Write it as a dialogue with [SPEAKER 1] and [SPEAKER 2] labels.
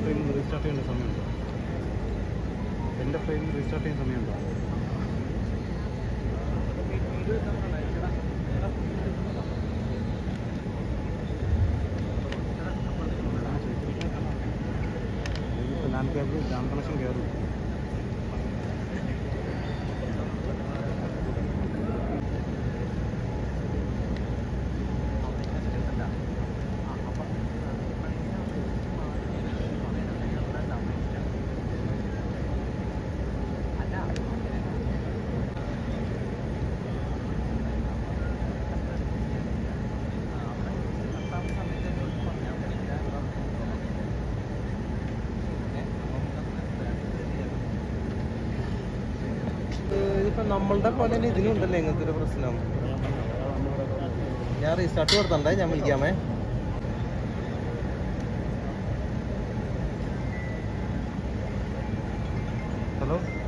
[SPEAKER 1] frame restart ചെയ്യേണ്ട സമയമുണ്ടോ എൻ്റെ frame restart ചെയ്യുന്ന സമയമുണ്ടോ ഇപ്പോൾ ലാൻഡ് കേബിൾ ലാൻഡ് കണക്ഷൻ കയറും
[SPEAKER 2] ഇതിപ്പോ നമ്മളുടെ പോലെ തന്നെ ഇതിനുണ്ടല്ലേ ഇങ്ങനത്തെ ഒരു പ്രശ്നം ഞാൻ റീസ്റ്റാർട്ട് കൊടുത്തണ്ടേ ഞാൻ വിളിക്കാമേ
[SPEAKER 1] ഹലോ